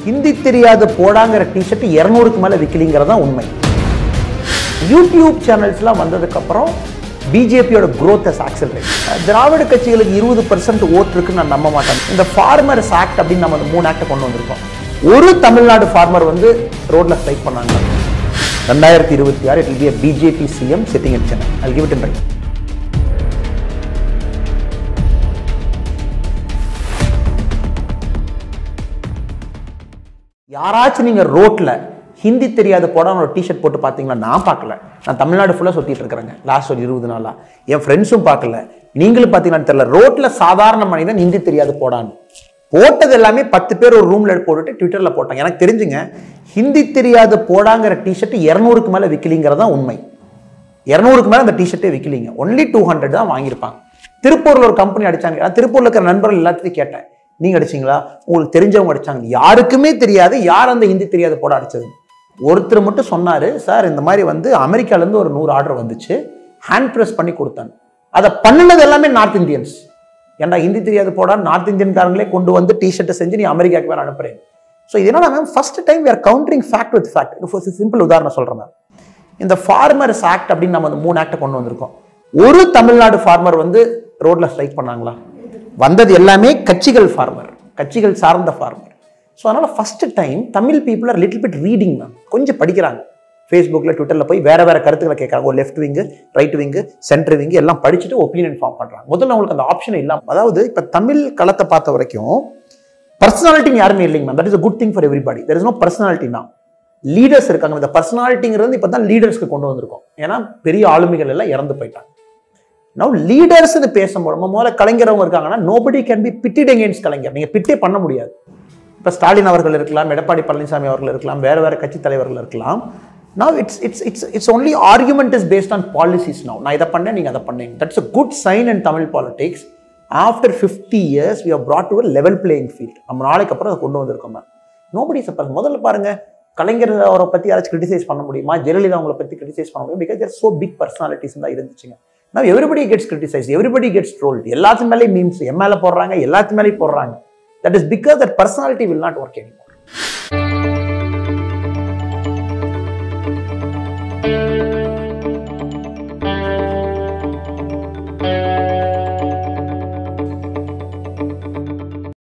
ஹிந்தி தெரியாத போடாங்கிற டிஷர்ட் இரநூறுக்கு மேலே விற்கலிங்கிறது தான் உண்மை யூடியூப் சேனல்ஸ்லாம் வந்ததுக்கப்புறம் பிஜேபியோட growth has accelerated திராவிட கட்சிகளுக்கு இருபது பர்சன்ட் ஓட்டு இருக்குன்னு நான் நம்ப மாட்டேன் இந்த ஃபார்மர்ஸ் ஆக்ட் அப்படின்னு நம்ம அந்த மூணு ஆக்டை கொண்டு வந்திருக்கோம் ஒரு தமிழ்நாடு ஃபார்மர் வந்து ரோட்ல ஸ்ட்ரைக் பண்ணாங்க ரெண்டாயிரத்தி இருபத்தி ஆறு it be BJP CM sitting in Chennai I give it in right யாராச்சும் நீங்க ரோட்ல ஹிந்தி தெரியாத போடாம ஒரு டிஷர்ட் போட்டு பார்த்தீங்களா நான் பார்க்கல நான் தமிழ்நாடு ஃபுல்லாக சுற்றிட்டு இருக்கிறேங்க லாஸ்ட் ஒரு இருபது நாளா என் ஃப்ரெண்ட்ஸும் பார்க்கல நீங்களும் பார்த்தீங்கன்னு தெரியல ரோட்ல சாதாரண மனிதன் ஹிந்தி தெரியாது போடான்னு போட்டது எல்லாமே பத்து பேர் ஒரு ரூம்ல போட்டுட்டு ட்விட்டர்ல போட்டாங்க எனக்கு தெரிஞ்சுங்க ஹிந்தி தெரியாத போடாங்கிற டிஷர்ட் இரநூறுக்கு மேலே விற்கலிங்கிறது தான் உண்மை இரநூறுக்கு மேலே அந்த டிஷர்ட்டே விற்கலிங்க ஒன்லி டூ ஹண்ட்ரட் தான் வாங்கியிருப்பாங்க திருப்பூர்ல ஒரு கம்பெனி அடிச்சாங்க நான் திருப்பூர்ல இருக்கிற நண்பர்கள் எல்லாத்தையும் கேட்டேன் நீங்க அடிச்சீங்களா உங்களுக்கு தெரிஞ்சவங்க அடிச்சாங்க யாருக்குமே தெரியாது யார் அந்த ஹிந்தி தெரியாத போட அடிச்சது ஒருத்தர் மட்டும் சொன்னாரு சார் இந்த மாதிரி வந்து அமெரிக்கால இருந்து ஒரு நூறு ஆர்டர் வந்துச்சு ஹேண்ட் பிரஸ் பண்ணி கொடுத்தாங்க அதை பண்ணினது எல்லாமே நார்த் இந்தியன்ஸ் ஏன்டா ஹிந்தி தெரியாது போடா நார்த் இந்தியன்காரங்களே கொண்டு வந்து டிஷர்ட்டை செஞ்சு நீ அமெரிக்காவுக்கு வேற அனுப்புறேன் ஸோ இது என்னன்னா ma'am first time we are countering fact with fact simple உதாரணம் சொல்றேன் மேம் இந்த ஃபார்மர்ஸ் ஆக்ட் அப்படின்னு நம்ம அந்த மூணு ஆக்டை கொண்டு வந்திருக்கோம் ஒரு தமிழ்நாடு ஃபார்மர் வந்து ரோட்ல ஸ்ட்ரைக் பண்ணாங்களா வந்தது எல்லாமே கட்சிகள் ஃபார்மர் கட்சிகள் சார்ந்த ஃபார்மர் ஸோ அதனால first time Tamil people are little bit reading ma'am கொஞ்சம் படிக்கிறாங்க ஃபேஸ்புக்கில் ட்விட்டரில் போய் வேற வேற கருத்துக்களை கேட்குறாங்க ஒரு left wing right wing centre wing எல்லாம் படிச்சுட்டு ஒப்பீனியன் ஃபார்ம் பண்ணுறாங்க முதல்ல அவங்களுக்கு அந்த ஆப்ஷன் இல்லாம அதாவது இப்போ தமிழ் களத்தை பார்த்த வரைக்கும் பர்சனாலிட்டின்னு யாருமே இல்லைங்க ma'am that is a good thing for everybody there is no personality now leaders இருக்காங்க இந்த பர்சனாலிட்டிங்கிறது இப்போ தான் லீடர்ஸ்க்கு கொண்டு வந்திருக்கோம் ஏன்னா பெரிய ஆளுமைகள் எல்லாம் இறந்து போயிட்டாங்க நவ் லீடர்ஸ்னு பேசும்போது நம்ம முதல்ல கலைஞரவங்க இருக்காங்கன்னா nobody can be pitted against Kalaignar நீங்கள் பிட்டே பண்ண முடியாது இப்போ ஸ்டாலின் அவர்கள் இருக்கலாம் எடப்பாடி பழனிசாமி அவர்கள் இருக்கலாம் வேற வேற கட்சி தலைவர்கள் இருக்கலாம் now it's it's it's it's only argument is based on policies now நான் இதை பண்ணேன் நீங்கள் அதை பண்ணீங்க that's a good sign in Tamil politics after fifty years we have brought to a level playing field நம்ம நாளைக்கு அப்புறம் அதை கொண்டு வந்திருக்கோம் மேம் நோபடி சப்பர் முதல்ல பாருங்க கலைஞர் அவரை பத்தி யாராச்சும் கிரிட்டிசைஸ் பண்ண முடியுமா ஜெயலலிதா அவங்களை பத்தி கிரிட்டிசைஸ் பண்ண முடியும் because there so big personalities தான் இருந்துச்சுங்க நான் everybody gets criticise everybody gets trolled எல்லாத்து மேலேயும் மீம்ஸ் எம் மேல போடுறாங்க எல்லாத்து மேலேயும் போடுறாங்க that is because that personality will not work anymore